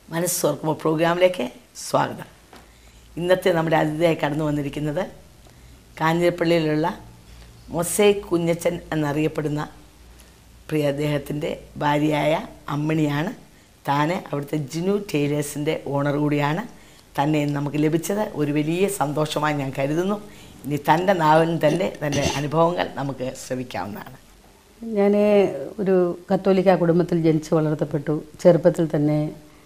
മനസ്സ് തുറക്കുമ്പോൾ പ്രോഗ്രാമിലേക്ക് സ്വാഗതം ഇന്നത്തെ നമ്മുടെ അതിഥിയായി കടന്നു വന്നിരിക്കുന്നത് കാഞ്ഞിരപ്പള്ളിയിലുള്ള മൊസൈക് കുഞ്ഞച്ചൻ എന്നറിയപ്പെടുന്ന പ്രിയ അദ്ദേഹത്തിൻ്റെ ഭാര്യയായ അമ്മിണിയാണ് താന് അവിടുത്തെ ജിനു ടെയിലേഴ്സിൻ്റെ ഓണർ കൂടിയാണ് തന്നെ ഇന്ന് നമുക്ക് ലഭിച്ചത് ഒരു വലിയ സന്തോഷമായി ഞാൻ കരുതുന്നു ഇനി തൻ്റെ നാവിൽ തന്നെ തൻ്റെ അനുഭവങ്ങൾ നമുക്ക് ശ്രമിക്കാവുന്നതാണ് ഞാൻ ഒരു കത്തോലിക്ക കുടുംബത്തിൽ ജനിച്ച് വളർത്തപ്പെട്ടു ചെറുപ്പത്തിൽ തന്നെ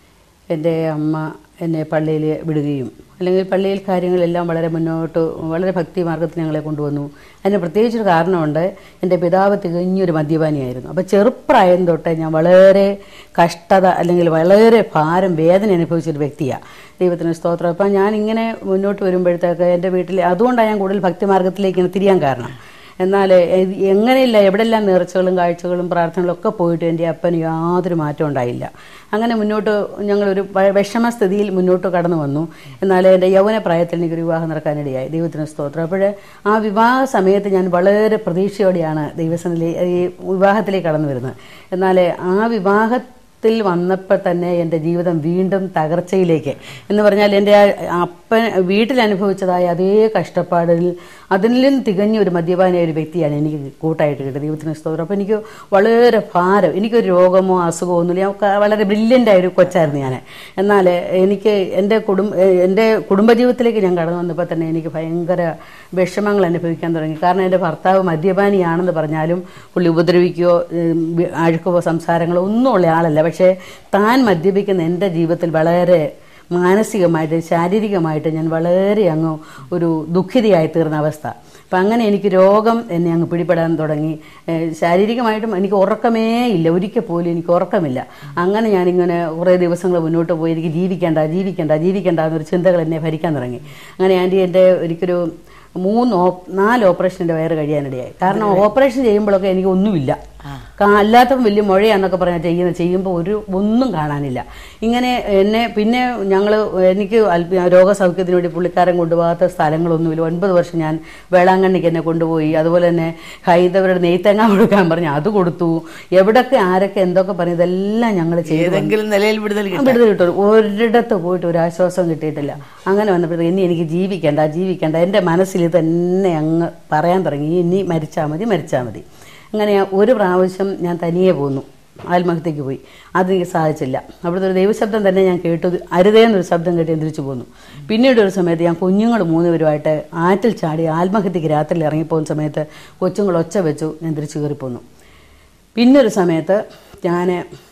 എൻ്റെ അമ്മ എന്നെ പള്ളിയിൽ വിടുകയും അല്ലെങ്കിൽ പള്ളിയിൽ കാര്യങ്ങളെല്ലാം വളരെ മുന്നോട്ട് വളരെ ഭക്തി മാർഗത്തിൽ ഞങ്ങളെ കൊണ്ടുവന്നു അതിന് പ്രത്യേകിച്ചൊരു കാരണമുണ്ട് എൻ്റെ പിതാവ് തികഞ്ഞൊരു മദ്യപാനിയായിരുന്നു അപ്പോൾ ചെറുപ്രായം തൊട്ടേ ഞാൻ വളരെ കഷ്ടത അല്ലെങ്കിൽ വളരെ ഭാരം വേദന അനുഭവിച്ചൊരു വ്യക്തിയാണ് ദൈവത്തിന് സ്തോത്രം അപ്പം ഞാൻ ഇങ്ങനെ മുന്നോട്ട് വരുമ്പോഴത്തേക്ക് എൻ്റെ വീട്ടിൽ അതുകൊണ്ടാണ് ഞാൻ കൂടുതൽ ഭക്തിമാർഗത്തിലേക്ക് ഇങ്ങനെ തിരിയാൻ കാരണം എന്നാൽ ഇത് എങ്ങനെയില്ല എവിടെല്ലാം നേർച്ചകളും കാഴ്ചകളും പ്രാർത്ഥനകളും ഒക്കെ പോയിട്ട് എൻ്റെ അപ്പന് യാതൊരു മാറ്റവും ഉണ്ടായില്ല അങ്ങനെ മുന്നോട്ട് ഞങ്ങളൊരു വ- വിഷമസ്ഥിതിയിൽ മുന്നോട്ട് കടന്നു വന്നു എന്നാൽ എൻ്റെ യൗവന പ്രായത്തിൽ എനിക്കൊരു വിവാഹം നടക്കാനിടയായി ദൈവത്തിന് സ്തോത്രം അപ്പോൾ ആ വിവാഹ സമയത്ത് ഞാൻ വളരെ പ്രതീക്ഷയോടെയാണ് ദൈവസനിലെ ഈ വിവാഹത്തിലേക്ക് കടന്നു വരുന്നത് എന്നാൽ ആ വിവാഹ ത്തിൽ വന്നപ്പോൾ തന്നെ എൻ്റെ ജീവിതം വീണ്ടും തകർച്ചയിലേക്ക് എന്ന് പറഞ്ഞാൽ എൻ്റെ ആ അപ്പൻ വീട്ടിൽ അനുഭവിച്ചതായ അതേ കഷ്ടപ്പാടിൽ അതിലും തികഞ്ഞ ഒരു മദ്യപാനിയായ ഒരു വ്യക്തിയാണ് എനിക്ക് കൂട്ടായിട്ട് കിട്ടിയത് ദൈവത്തിന് സ്തോത്രം അപ്പോൾ എനിക്ക് വളരെ ഭാരം എനിക്കൊരു രോഗമോ അസുഖമോ ഒന്നുമില്ല ഞാൻ ക- വളരെ ബ്രില്യൻ്റ് ആയ ഒരു കൊച്ചായിരുന്നു ഞാൻ എന്നാൽ എനിക്ക് എൻ്റെ കുടുംബ എൻ്റെ കുടുംബജീവിതത്തിലേക്ക് ഞാൻ കടന്നു വന്നപ്പോൾ തന്നെ എനിക്ക് ഭയങ്കര വിഷമങ്ങൾ അനുഭവിക്കാൻ തുടങ്ങി കാരണം എൻ്റെ ഭർത്താവ് മദ്യപാനിയാണെന്ന് പറഞ്ഞാലും പുള്ളി ഉപദ്രവിക്കുകയോ ഉം, വി- അഴുക്കോ സംസാരങ്ങളോ ഒന്നും ഉള്ള ആളല്ല പക്ഷേ താൻ മദ്യപിക്കുന്ന എൻ്റെ ജീവിതത്തിൽ വളരെ മാനസികമായിട്ട് ശാരീരികമായിട്ട് ഞാൻ വളരെ അങ്ങ് ഒരു ദുഃഖിതയായി തീർന്ന അവസ്ഥ അപ്പം അങ്ങനെ എനിക്ക് രോഗം എന്നെ അങ്ങ് പിടിപെടാൻ തുടങ്ങി ഏഹ് ശാരീരികമായിട്ടും എനിക്ക് ഉറക്കമേ ഇല്ല ഒരിക്കൽ പോലും എനിക്ക് ഉറക്കമില്ല അങ്ങനെ ഞാനിങ്ങനെ കുറേ ദിവസങ്ങൾ മുന്നോട്ട് പോയി എനിക്ക് ജീവിക്കേണ്ട ജീവിക്കേണ്ട ജീവിക്കേണ്ട എന്നൊരു ചിന്തകൾ എന്നെ ഭരിക്കാൻ തുടങ്ങി അങ്ങനെ ആൻറ്റി എൻ്റെ എനിക്കൊരു മൂന്ന് ഓപ് നാല് ഓപ്പറേഷൻ്റെ വയറ് കഴിയാനിടയായി കാരണം ഓപ്പറേഷൻ ചെയ്യുമ്പോഴൊക്കെ എനിക്ക് ഒന്നുമില്ല കാ- അല്ലാത്തപ്പം വലിയ മുഴയാന്നൊക്കെ പറഞ്ഞാൽ ചെയ്യുന്നത് ചെയ്യുമ്പോൾ ഒരു ഒന്നും കാണാനില്ല ഇങ്ങനെ എന്നെ പിന്നെ ഞങ്ങൾ എനിക്ക് അല്പ രോഗസൗഖ്യത്തിന് വേണ്ടി പുള്ളിക്കാരൻ കൊണ്ടുപോകാത്ത സ്ഥലങ്ങളൊന്നുമില്ല ഒൻപത് വർഷം ഞാൻ വേളാങ്കണ്ണിക്ക് എന്നെ കൊണ്ടുപോയി അതുപോലെ തന്നെ ഹൈന്ദവരുടെ നെയ്ത്തങ്ങ കൊടുക്കാൻ പറഞ്ഞു അത് കൊടുത്തു എവിടൊക്കെ ആരൊക്കെ എന്തൊക്കെ പറഞ്ഞു ഇതെല്ലാം ഞങ്ങൾ ചെയ്തു ഏതെങ്കിലും നിലയിൽ വിടുതൽ കിട്ടും വിടുതൽ കിട്ടും ഒരിടത്ത് പോയിട്ട് ഒരു ആശ്വാസം കിട്ടിയിട്ടില്ല അങ്ങനെ വന്നപ്പോഴത്തേക്ക് ഇനി എനിക്ക് ജീവിക്കേണ്ട ജീവിക്കേണ്ട എൻ്റെ മനസ്സിൽ തന്നെ അങ്ങ് പറയാൻ തുടങ്ങി ഇനി മരിച്ചാൽ മതി മരിച്ചാൽ മതി അങ്ങനെ ഒരു പ്രാവശ്യം ഞാൻ തനിയെ പോന്നു ആത്മഹത്യക്ക് പോയി അതെനിക്ക് സാധിച്ചില്ല അവിടുത്തെ ഒരു ദൈവശബ്ദം തന്നെ ഞാൻ കേട്ടു അരുതേന്നൊരു ശബ്ദം കേട്ട് ഞാൻ തിരിച്ചു പോന്നു പിന്നീട് ഒരു സമയത്ത് ഞാൻ കുഞ്ഞുങ്ങൾ മൂന്നുപേരുമായിട്ട് ആറ്റിൽ ചാടി ആത്മഹത്യക്ക് രാത്രിയിൽ ഇറങ്ങിപ്പോകുന്ന സമയത്ത് കൊച്ചുങ്ങൾ ഒച്ച വെച്ചു ഞാൻ തിരിച്ചു കയറിപ്പോന്നു പിന്നൊരു സമയത്ത് ഞാൻ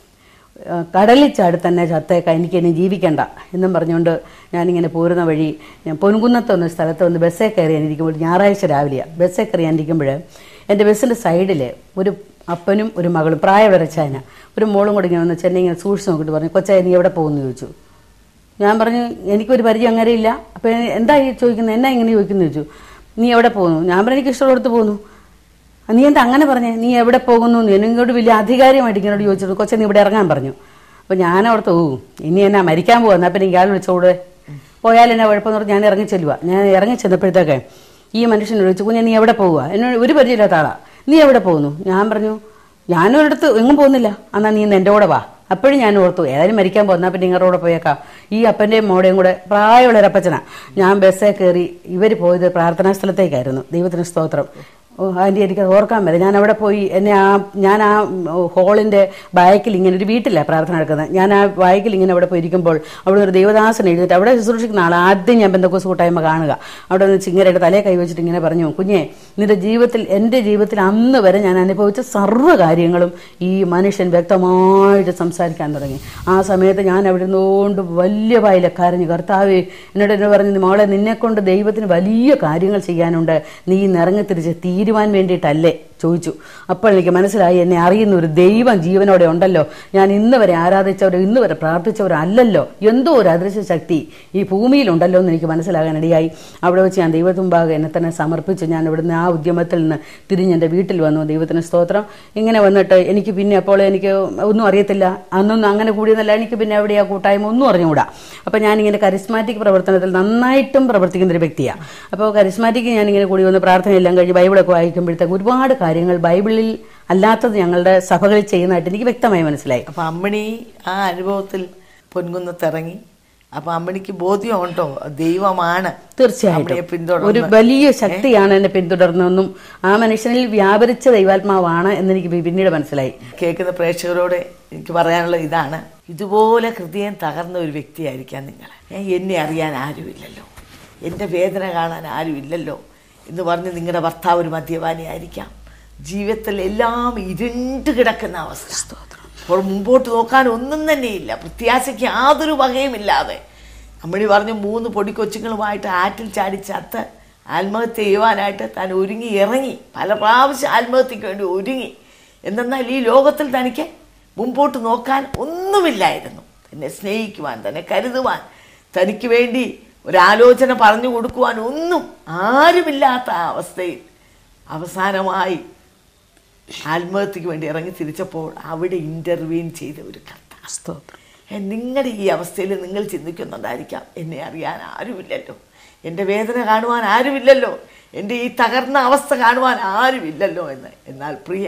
കടലിൽ ചാടി തന്നെ ചത്തേക്ക എനിക്ക് ഇനി ജീവിക്കണ്ട എന്നും പറഞ്ഞുകൊണ്ട് ഞാനിങ്ങനെ പോരുന്ന വഴി ഞാൻ പൊൻകുന്നത്ത് എന്ന സ്ഥലത്ത് വന്ന് ബസ്സേ കയറിയാനിരിക്കുമ്പോൾ ഞായറാഴ്ച രാവിലെയാണ് ബസ്സേ കയറിയാനിരിക്കുമ്പോൾ എൻ്റെ ബസ്സിൻ്റെ സൈഡിൽ ഒരു അപ്പനും ഒരു മകളും പ്രായവരച്ചായന ഒരു മോളും കൂടി ഇങ്ങനെ വന്ന് ചെന്നൈ ഇങ്ങനെ സൂക്ഷിച്ച് നോക്കിയിട്ട് പറഞ്ഞു കൊച്ചായ നീ എവിടെ പോകുന്നു ചോദിച്ചു ഞാൻ പറഞ്ഞു എനിക്കൊരു പരിചയം അങ്ങനെ ഇല്ല അപ്പം എന്താ ഈ ചോദിക്കുന്നത് എന്നാ ഇങ്ങനെ ചോദിക്കുന്നു ചോദിച്ചു നീ എവിടെ പോകുന്നു ഞാൻ പറഞ്ഞു എനിക്ക് ഇഷ്ടമുള്ളടത്ത് പോകുന്നു "ആ, നീ എന്താ അങ്ങനെ പറഞ്ഞേ നീ എവിടെ പോകുന്നു എന്ന് എന്നോട് വലിയ അധികാരമായിട്ട് ഇങ്ങനോട് ചോദിച്ചിട്ട് കൊച്ചെ നീ ഇവിടെ ഇറങ്ങാൻ പറഞ്ഞു അപ്പം ഞാൻ അവിടുത്തെ ഓ ഇനി എന്നാ മരിക്കാൻ പോകുന്ന അപ്പം എനിക്ക് ആൾ വിളിച്ചോട് പോയാൽ എന്നാ കുഴപ്പമെന്ന് പറഞ്ഞ് ഞാൻ ഇറങ്ങി ചെല്ലുക ഞാൻ ഇറങ്ങി ചെന്നപ്പോഴത്തേക്ക് ഈ മനുഷ്യൻ ചോദിച്ചു കുഞ്ഞെ നീ എവിടെ പോവുക എന്നോട് ഒരു പരിചയമില്ലാത്ത ആളാ നീ എവിടെ പോകുന്നു ഞാൻ പറഞ്ഞു ഞാനും ഒരിടത്ത് എങ്ങും പോകുന്നില്ല എന്നാ നീ ഇന്ന് എൻ്റെ കൂടെ വാ അപ്പോഴും ഞാൻ ഓർത്തു ഏതായാലും മരിക്കാൻ പോകുന്ന പിന്നെ നിങ്ങളുടെ കൂടെ പോയേക്കാം ഈ അപ്പൻ്റെയും മോടെയും കൂടെ പ്രായമുള്ള ഒരു അപ്പച്ചനാ ഞാൻ ബസ്സേ കയറി ഇവർ പോയത് പ്രാർത്ഥനാ സ്ഥലത്തേക്കായിരുന്നു ദൈവത്തിന് സ്തോത്രം ഓ ആൻറ്റി എനിക്കത് ഓർക്കാൻ പറ്റില്ല ഞാൻ അവിടെ പോയി എന്നെ ആ ഞാൻ ആ ഹോളിൻ്റെ ബാക്കിൽ ഇങ്ങനെ ഒരു വീട്ടിലാണ് പ്രാർത്ഥന നടക്കുന്നത് ഞാൻ ആ ബാക്കിൽ ഇങ്ങനെ അവിടെ പോയി ഇരിക്കുമ്പോൾ അവിടെ ഒരു ദേവദാസൻ എഴുതിയിട്ട് അവിടെ ശുശ്രൂഷിക്കുന്ന ആൾ ആദ്യം ഞാൻ ബന്ധക്കോസ് കൂട്ടായ്മ കാണുക അവിടെ നിന്ന് ചിങ്ങരയുടെ തലയെ കൈവച്ചിട്ട് ഇങ്ങനെ പറഞ്ഞു കുഞ്ഞെ നിന്റെ ജീവിതത്തിൽ എൻ്റെ ജീവിതത്തിൽ അന്ന് വരെ ഞാൻ അനുഭവിച്ച സർവ്വ കാര്യങ്ങളും ഈ മനുഷ്യൻ വ്യക്തമായിട്ട് സംസാരിക്കാൻ തുടങ്ങി ആ സമയത്ത് ഞാൻ അവിടെ നിന്നുകൊണ്ട് വലിയ വായില കരഞ്ഞു കർത്താവേ എന്നോട് എന്നെ പറഞ്ഞു മോളെ നിന്നെ കൊണ്ട് ദൈവത്തിന് വലിയ കാര്യങ്ങൾ ചെയ്യാനുണ്ട് നീ നിറങ്ങി തിരിച്ച് തീരുവാൻ വേണ്ടിയിട്ടല്ലേ ചോദിച്ചു അപ്പോൾ എനിക്ക് മനസ്സിലായി എന്നെ അറിയുന്ന ഒരു ദൈവം ജീവനോടെ ഉണ്ടല്ലോ ഞാൻ ഇന്ന് വരെ ആരാധിച്ചവരോ ഇന്ന് വരെ പ്രാർത്ഥിച്ചവരോ അല്ലല്ലോ എന്തോ ഒരു അദൃശ്യ ശക്തി ഈ ഭൂമിയിലുണ്ടല്ലോ എന്ന് എനിക്ക് മനസ്സിലാകാനിടയായി അവിടെ വെച്ച് ഞാൻ ദൈവത്തുമ്പാകെ എന്നെ തന്നെ സമർപ്പിച്ചു ഞാൻ ഇവിടുന്ന് ആ ഉദ്യമത്തിൽ നിന്ന് തിരിഞ്ഞ് എൻ്റെ വീട്ടിൽ വന്നു ദൈവത്തിന് സ്തോത്രം ഇങ്ങനെ വന്നിട്ട് എനിക്ക് പിന്നെ അപ്പോൾ എനിക്ക് ഒന്നും അറിയത്തില്ല അന്നൊന്നും അങ്ങനെ കൂടിയെന്നല്ല എനിക്ക് പിന്നെ അവിടെ ആ കൂട്ടായ്മ ഒന്നും അറിഞ്ഞുകൂടാ അപ്പോൾ ഞാനിങ്ങനെ കരിസ്മാറ്റിക് പ്രവർത്തനത്തിൽ നന്നായിട്ടും പ്രവർത്തിക്കുന്ന ഒരു വ്യക്തിയാണ് അപ്പോൾ കരിസ്മാറ്റിക് ഞാനിങ്ങനെ കൂടി വന്ന് പ്രാർത്ഥനയെല്ലാം കഴിഞ്ഞ് ബൈബിളൊക്കെ വായിക്കുമ്പോഴത്തേക്ക് ഒരുപാട് കാര്യങ്ങൾ ബൈബിളിൽ അല്ലാത്തത് ഞങ്ങളുടെ സഭകളിൽ ചെയ്യുന്നതായിട്ട് എനിക്ക് വ്യക്തമായി മനസ്സിലായി അപ്പൊ അമ്മിണി ആ അനുഭവത്തിൽ പൊൻകുന്നത്തിറങ്ങി അപ്പം അമ്മണിക്ക് ബോധ്യമുണ്ടോ ദൈവമാണ് അമ്മയെ തീർച്ചയായിട്ടും ഒരു പിന്തുടർന്ന് വലിയ ശക്തിയാണ് എന്നെ പിന്തുടർന്നതെന്നും ആ മനുഷ്യനിൽ വ്യാപരിച്ച ദൈവാത്മാവാണ് എന്നെനിക്ക് പി- പിന്നീട് മനസ്സിലായി കേൾക്കുന്ന പ്രേക്ഷകരോട് എനിക്ക് പറയാനുള്ള ഇതാണ് ഇതുപോലെ ഹൃദയം തകർന്ന ഒരു വ്യക്തിയായിരിക്കാം നിങ്ങൾ ഏ, എന്നെ അറിയാൻ ആരുമില്ലല്ലോ എൻ്റെ വേദന കാണാൻ ആരുമില്ലല്ലോ എന്ന് പറഞ്ഞ് നിങ്ങളുടെ ഭർത്താവ് ഒരു മദ്യപാനിയായിരിക്കാം ജീവിതത്തിൽ എല്ലാം ഇരുണ്ട് കിടക്കുന്ന അവസ്ഥ അപ്പോൾ മുമ്പോട്ട് നോക്കാൻ ഒന്നും തന്നെയില്ല പ്രത്യാശയ്ക്ക് യാതൊരു വകയുമില്ലാതെ അമ്മണി പറഞ്ഞു മൂന്ന് പൊടിക്കൊച്ചുങ്ങളുമായിട്ട് ആറ്റിൽ ചാടി ചത്ത് ആത്മഹത്യ ചെയ്യുവാനായിട്ട് താൻ ഒരുങ്ങി ഇറങ്ങി പല പ്രാവശ്യം ആത്മഹത്യക്ക് വേണ്ടി ഒരുങ്ങി എന്തെന്നാൽ ഈ ലോകത്തിൽ തനിക്ക് മുമ്പോട്ട് നോക്കാൻ ഒന്നുമില്ലായിരുന്നു തന്നെ സ്നേഹിക്കുവാൻ തന്നെ കരുതുവാൻ തനിക്ക് വേണ്ടി ഒരാലോചന പറഞ്ഞു കൊടുക്കുവാൻ ഒന്നും ആരുമില്ലാത്ത ആ അവസ്ഥയിൽ അവസാനമായി ആത്മഹത്യക്ക് വേണ്ടി ഇറങ്ങി തിരിച്ചപ്പോൾ അവിടെ ഇൻ്റർവീൻ ചെയ്ത ഒരു കർത്താവ് സ്തോത്രം ഏ, നിങ്ങളുടെ ഈ അവസ്ഥയിൽ നിങ്ങൾ ചിന്തിക്കുന്നുണ്ടായിരിക്കാം എന്നെ അറിയാൻ ആരുമില്ലല്ലോ എൻ്റെ വേദന കാണുവാൻ ആരുമില്ലല്ലോ എൻ്റെ ഈ തകർന്ന അവസ്ഥ കാണുവാൻ ആരുമില്ലല്ലോ എന്ന് എന്നാൽ പ്രിയ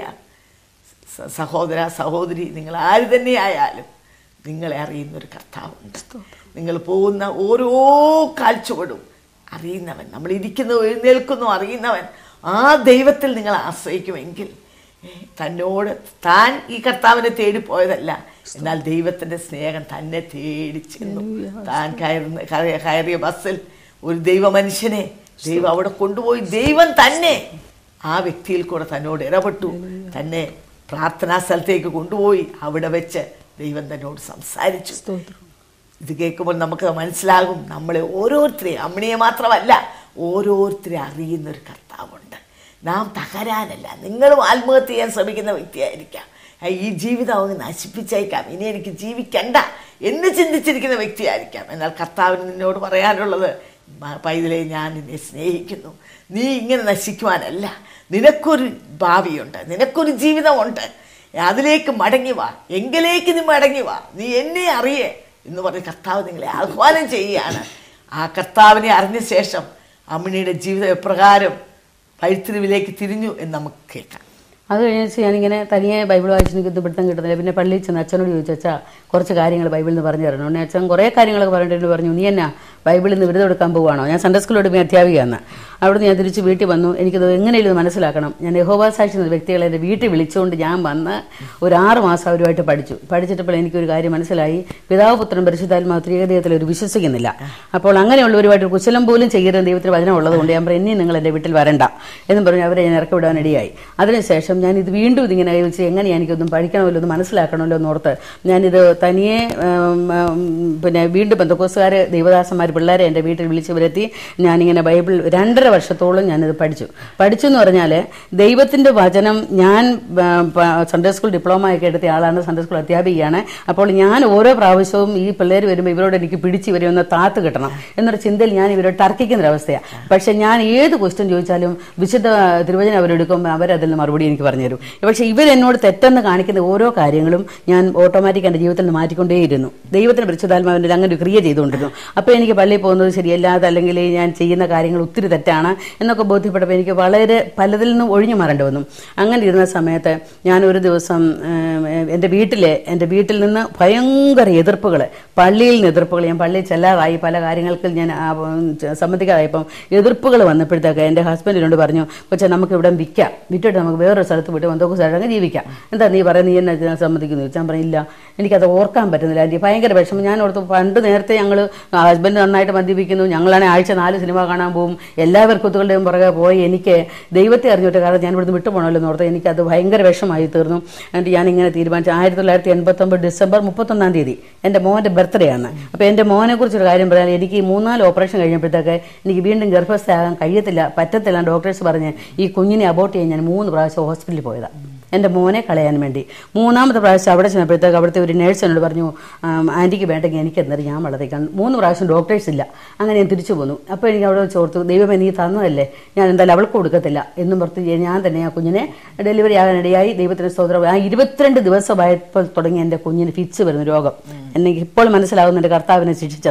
സ- സഹോദര സഹോദരി നിങ്ങൾ ആര് തന്നെയായാലും നിങ്ങളെ അറിയുന്നൊരു കർത്താവുണ്ട് നിങ്ങൾ പോകുന്ന ഓരോ കാഴ്ചകളും അറിയുന്നവൻ നമ്മൾ ഇരിക്കുന്നു എഴുന്നേൽക്കുന്നു അറിയുന്നവൻ ആ ദൈവത്തിൽ നിങ്ങൾ ആശ്രയിക്കുമെങ്കിൽ ഏ, തന്നോട് താൻ ഈ കർത്താവിനെ തേടി പോയതല്ല എന്നാൽ ദൈവത്തിന്റെ സ്നേഹം തന്നെ തേടി ചെന്നു താൻ കയറുന്ന കയ- കയറിയ ബസ്സിൽ ഒരു ദൈവ മനുഷ്യനെ ദൈവം അവിടെ കൊണ്ടുപോയി ദൈവം തന്നെ ആ വ്യക്തിയിൽ കൂടെ തന്നോട് ഇടപെട്ടു തന്നെ പ്രാർത്ഥനാ സ്ഥലത്തേക്ക് കൊണ്ടുപോയി അവിടെ വെച്ച് ദൈവം തന്നോട് സംസാരിച്ചു സ്തോത്രം ഇത് കേൾക്കുമ്പോൾ നമുക്ക് മനസ്സിലാകും നമ്മളെ ഓരോരുത്തരെയും അമ്മണിയെ മാത്രമല്ല ഓരോരുത്തരെ അറിയുന്ന ഒരു കർത്താവുണ്ട് നാം തകരാനല്ല നിങ്ങളും ആത്മഹത്യ ചെയ്യാൻ ശ്രമിക്കുന്ന വ്യക്തിയായിരിക്കാം ആ, ഈ ജീവിതം അങ്ങ് നശിപ്പിച്ചേക്കാം ഇനി എനിക്ക് ജീവിക്കണ്ട എന്ന് ചിന്തിച്ചിരിക്കുന്ന വ്യക്തിയായിരിക്കാം എന്നാൽ കർത്താവിന് നിന്നോട് പറയാനുള്ളത് "മ- പൈതലേ ഞാൻ നിന്നെ സ്നേഹിക്കുന്നു നീ ഇങ്ങനെ നശിക്കുവാനല്ല നിനക്കൊരു ഭാവിയുണ്ട് നിനക്കൊരു ജീവിതമുണ്ട് അതിലേക്ക് മടങ്ങി വാ എങ്കിലേക്ക് നീ മടങ്ങി വാ നീ എന്നെ അറിയേ എന്ന് പറഞ്ഞ് കർത്താവ് നിങ്ങളെ ആഹ്വാനം ചെയ്യുകയാണ് ആ കർത്താവിനെ അറിഞ്ഞ ശേഷം അമ്മിണിയുടെ ജീവിതം എപ്രകാരം വഴിത്തിരിവിലേക്ക് തിരിഞ്ഞു എന്ന് നമുക്ക് കേൾക്കാം അത് കഴിഞ്ഞ വെച്ചാൽ ഞാനിങ്ങനെ തനിയെ ബൈബിൾ വായിച്ച് എനിക്ക് ഇത് പിടുത്തം കിട്ടുന്നില്ല പിന്നെ പള്ളിയിൽ ചെന്ന് അച്ഛനോട് ചോദിച്ചു അച്ഛാ കുറച്ച് കാര്യങ്ങൾ ബൈബിളിൽ നിന്ന് പറഞ്ഞു തരണം ഉടനെ അച്ഛൻ കുറേ കാര്യങ്ങളൊക്കെ പറഞ്ഞിട്ട് പറഞ്ഞു നീ എന്നാ ബൈബിളിൽ നിന്ന് ബിരുദം എടുക്കാൻ പോവുകയാണോ ഞാൻ സൺഡേ സ്കൂളിലോട് പോയി അധ്യാപികയാണ് അവിടുന്ന് ഞാൻ തിരിച്ച് വീട്ടിൽ വന്നു എനിക്കത് എങ്ങനെയും ഇത് മനസ്സിലാക്കണം ഞാൻ യഹോബ സാക്ഷി എന്ന വ്യക്തികളെ എൻ്റെ വീട്ടിൽ വിളിച്ചുകൊണ്ട് ഞാൻ വന്ന് ഒരു ആറ് മാസം അവരുമായിട്ട് പഠിച്ചു പഠിച്ചിട്ടപ്പോൾ എനിക്കൊരു കാര്യം മനസ്സിലായി പിതാവ് പുത്രൻ പരിശുദ്ധാത്മാവ് ത്രിയേകദൈവത്തിൽ ഒരു വിശ്വസിക്കുന്നില്ല അപ്പോൾ അങ്ങനെയുള്ളവരുമായിട്ട് കുശലം പോലും ചെയ്യരുത് ദൈവത്തിന് വചനം ഉള്ളതുകൊണ്ട് ഞാൻ പറഞ്ഞു ഇനിയും നിങ്ങൾ എൻ്റെ വീട്ടിൽ വരണ്ട എന്നും പറഞ്ഞ് അവരെ ഞാൻ ഇറക്കി വിടാൻ ഇടയായി അതിനുശേഷം ഞാൻ ഇത് വീണ്ടും ഇതിങ്ങനെ വെച്ച് എങ്ങനെ എനിക്കൊന്നും പഠിക്കണമല്ലോ ഒന്ന് മനസ്സിലാക്കണമല്ലോ എന്നോർത്ത് ഞാനിത് തനിയെ ഉം, ഉം, പിന്നെ വീണ്ടും ബന്ധക്കോസുകാർ ദൈവദാസന്മാർ പിള്ളേരെ എൻ്റെ വീട്ടിൽ വിളിച്ച് വരുത്തി ഞാനിങ്ങനെ ബൈബിൾ രണ്ടര വർഷത്തോളം ഞാനിത് പഠിച്ചു പഠിച്ചു എന്ന് പറഞ്ഞാൽ ദൈവത്തിൻ്റെ വചനം ഞാൻ ആ, പ- സൺഡേ സ്കൂൾ ഡിപ്ലോമ ഒക്കെ എടുത്ത ആളാണ് സൺഡേ സ്കൂൾ അധ്യാപികയാണ് അപ്പോൾ ഞാൻ ഓരോ പ്രാവശ്യവും ഈ പിള്ളേർ വരുമ്പോൾ ഇവരോട് എനിക്ക് പിടിച്ച് ഇവരെ ഒന്ന് താത്ത് കിട്ടണം എന്നൊരു ചിന്തയിൽ ഞാൻ ഇവരോട് തർക്കിക്കുന്ന ഒരു അവസ്ഥയാണ് പക്ഷെ ഞാൻ ഏത് ക്വസ്റ്റ്യൻ ചോദിച്ചാലും വിശുദ്ധ തിരുവചനം അവരെടുക്കുമ്പോൾ അവരതിൽ നിന്ന് മറുപടി എനിക്ക് പറഞ്ഞുതരും പക്ഷെ ഇവരെന്നോട് തെറ്റെന്ന് കാണിക്കുന്ന ഓരോ കാര്യങ്ങളും ഞാൻ ഓട്ടോമാറ്റിക് എൻ്റെ ജീവിതത്തിൽ നിന്ന് മാറ്റിക്കൊണ്ടേയിരുന്നു ദൈവത്തിന് പരിശുദ്ധാത്മാവിൻ്റെ അങ്ങനെ ഒരു ക്രിയ ചെയ്തുകൊണ്ടിരുന്നു അപ്പോൾ എനിക്ക് പള്ളിയിൽ പോകുന്നത് ശരിയല്ലാതെ അല്ലെങ്കിൽ ഞാൻ ചെയ്യുന്ന കാര്യങ്ങൾ ഒത്തിരി തെറ്റാണ് എന്നൊക്കെ ബോധ്യപ്പെട്ടപ്പോൾ എനിക്ക് വളരെ പലതിൽ നിന്നും ഒഴിഞ്ഞു മാറേണ്ടി വന്നു അങ്ങനെ ഇരുന്ന സമയത്ത് ഞാൻ ഒരു ദിവസം ഏം, എൻ്റെ വീട്ടിലെ എൻ്റെ വീട്ടിൽ നിന്ന് ഭയങ്കര എതിർപ്പുകൾ പള്ളിയിൽ നിന്ന് എതിർപ്പുകൾ ഞാൻ പള്ളിയിൽ ചെല്ലാതായി പല കാര്യങ്ങൾക്ക് ഞാൻ ആ, ഉം, ച- സമ്മതിക്കാതായപ്പം എതിർപ്പുകൾ വന്നപ്പോഴത്തേക്ക് എൻ്റെ ഹസ്ബൻഡിനോട് പറഞ്ഞു കൊച്ചെ നമുക്ക് ഇവിടെ വിൽക്കാം വിറ്റിട്ട് നമുക്ക് വേറൊരു സ്ഥലത്ത് വിട്ട് എന്തൊക്കെ സ്ഥലം ജീവിക്കാം എന്താ നീ പറയുന്നത് നീ എന്നെ ഇതിനെ സമ്മതിക്കുന്നു ചോദിച്ചാൽ ഞാൻ പറഞ്ഞില്ല എനിക്കത് ഓർക്കാൻ പറ്റുന്നില്ല ആൻറ്റി ഭയങ്കര വിഷമം ഞാൻ ഓർത്ത് പണ്ട് നേരത്തെ ഞങ്ങൾ ഹസ്ബൻഡ് നന്നായിട്ട് മദ്യപിക്കുന്നു ഞങ്ങളാണെങ്കിൽ ആഴ്ച നാല് സിനിമ കാണാൻ പോകും എല്ലാ കുത്തുകളുടെയും പുറകെ പോയി എനിക്ക് ദൈവത്തെ അറിഞ്ഞിട്ട് കാരണം ഞാൻ ഇവിടുന്ന് വിട്ടു പോകണമല്ലോ എന്ന് ഓർത്ത് എനിക്കത് ഭയങ്കര വിഷമമായി തീർന്നു എന്നിട്ട് ഞാനിങ്ങനെ തീരുമാനിച്ചു ആയിരത്തി തൊള്ളായിരത്തി എൺപത്തൊമ്പത് ഡിസംബർ മുപ്പത്തൊന്നാം തീയതി എൻ്റെ മോൻ്റെ ബർത്ത്ഡേ ആണ് അപ്പോൾ എൻ്റെ മോനെ കുറിച്ചൊരു കാര്യം പറയാൻ എനിക്ക് ഈ മൂന്നാല് ഓപ്പറേഷൻ കഴിഞ്ഞപ്പോഴത്തേക്ക് എനിക്ക് വീണ്ടും ഗർഭസ്ഥയാകാൻ കഴിയത്തില്ല പറ്റത്തില്ല ഡോക്ടേഴ്സ് പറഞ്ഞ് ഈ കുഞ്ഞിനെ അബോട്ട് ചെയ്യാൻ ഞാൻ മൂന്ന് പ്രാവശ്യം ഹോസ്പിറ്റലിൽ പോയതാണ് എൻ്റെ മോനെ കളയാൻ വേണ്ടി മൂന്നാമത്തെ പ്രാവശ്യം അവിടെ ചെന്നപ്പോഴത്തേക്ക് അവിടുത്തെ ഒരു നേഴ്സ് എന്നോട് പറഞ്ഞു "ആം, ആൻറ്റിക്ക് വേണ്ടെങ്കിൽ എനിക്ക് എന്നറിയാം ഞാൻ വളർത്തിക്കാൻ മൂന്ന് പ്രാവശ്യം ഡോക്ടേഴ്സ് ഇല്ല അങ്ങനെ ഞാൻ തിരിച്ചു പോന്നു അപ്പോൾ എനിക്ക് അവിടെ വെച്ച് ഓർത്തു ദൈവമേ നീ തന്നതല്ലേ ഞാൻ എന്തായാലും അവൾക്ക് കൊടുക്കത്തില്ല എന്നും പുറത്ത് ഞാൻ തന്നെ ആ കുഞ്ഞിനെ ഡെലിവറി ആകാനിടയായി ദൈവത്തിന് സ്തോത്രം ആ ഇരുപത്തിരണ്ട് ദിവസമായപ്പോൾ തുടങ്ങി എൻ്റെ കുഞ്ഞിന് ഫിറ്റ്സ് വരുന്ന രോഗം എനിക്ക് ഇപ്പോൾ മനസ്സിലാകുന്ന എൻ്റെ കർത്താവിനെ ശിക്ഷിച്ചതാണ്